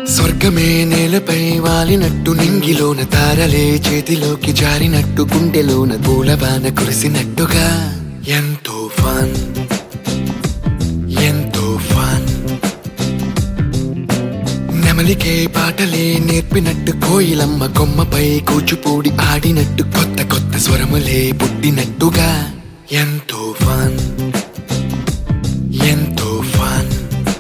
స్వర్గమే నేలపై వాలినట్టు నింగిలోన తారలే చేతిలోకి జారినట్టు గుండెలోన పూలవాన కురిసినట్టుగా ఎంతో ఫన్ ఎంతో ఫన్ నెమలికే పాటలే నేర్పినట్టు కోయిలమ్మ కొమ్మపై కూచుపూడి ఆడినట్టు కొత్త కొత్త స్వరములే పుట్టినట్టుగా ఎంతో ఫన్ ఎంతో ఫన్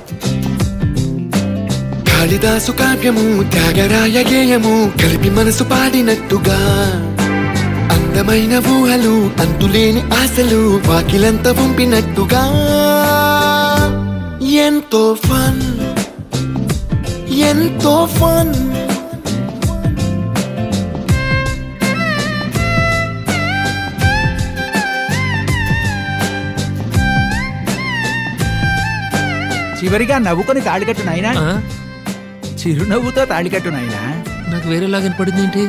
కాళిదాసు కావ్యము త్యాగరాయ గేయము కలిపి మనసు పాడినట్టుగా అందమైన ఊహలు అంతులేని ఆశలు వాకిలంత పంపినట్టుగా ఎంతో ఫన్ ఎంతో ఫన్ చివరిగా నవ్వుకొని తాళికట్టు నాయనా ఆ? చిరునవ్వుతో తాళికట్టు నాయనా నాకు వేరేలా కనపడింది ఏంటి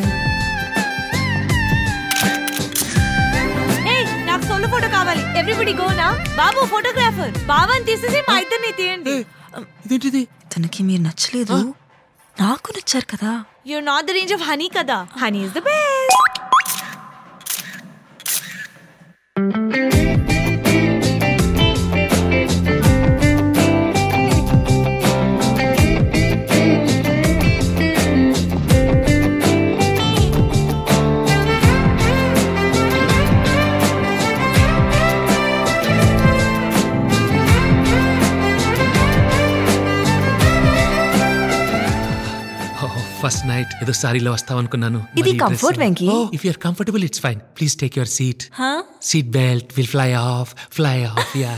ఏయ్ నాకు సోలో ఫోటో కావాలి ఎవ్రీబడి గో నా బాబు ఫోటోగ్రాఫర్ బాబాని తీసేసి మా ఇద్దరిని తీయండి ఇదేంటిది తనకి మీరు నచ్చలేదు నాకు నచ్చారు కదా you not the range of honey కదా honey is the best first night ఏదో సారీలో వస్తాం అనుకున్నాను ఇది comfort, Venky. If your comfortable it's fine please take your seat హా seat belt will fly off fly off యా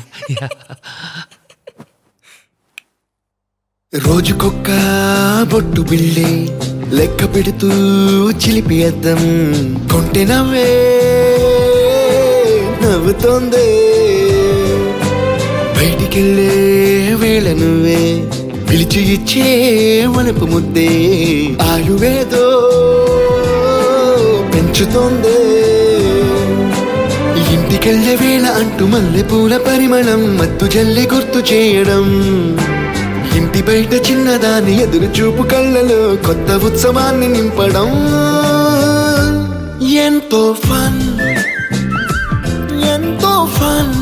రోజుకొక్క బొట్టు బిళ్ళే లెక్క పెడుతూ చిలిపి అద్దం కొంటె నవ్వే నవ్వుతోందే బయటికెళ్ళే వేళ నువ్వే పిలిచి ఇచ్చే వనపు ముద్దే ఆయువేదో పెంచుతోందే ఇంటికెళ్ళే వేళ అంటూ మల్లె పూల పరిమళం మత్తు జల్లి గుర్తు చేయడం ఇంటి బయట చిన్నదాని ఎదురు చూపు కళ్ళలో కొత్త ఉత్సవాన్ని నింపడం ఎంతో ఫన్ ఎంతో ఫన్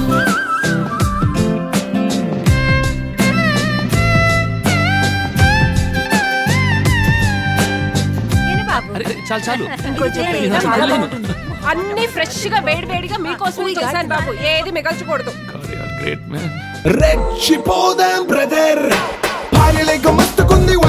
అరే చాలు చాలు చాలా బాగుంటుంది. అన్ని ఫ్రెష్ గా వేడి వేడిగా మీకోసం చేశాను బాబు ఏది మిగల్చకూడదు గ్రేట్ మ్యాన్ రెచ్చిపోదాం బ్రదర్ భార్య లేక మస్తుకుంది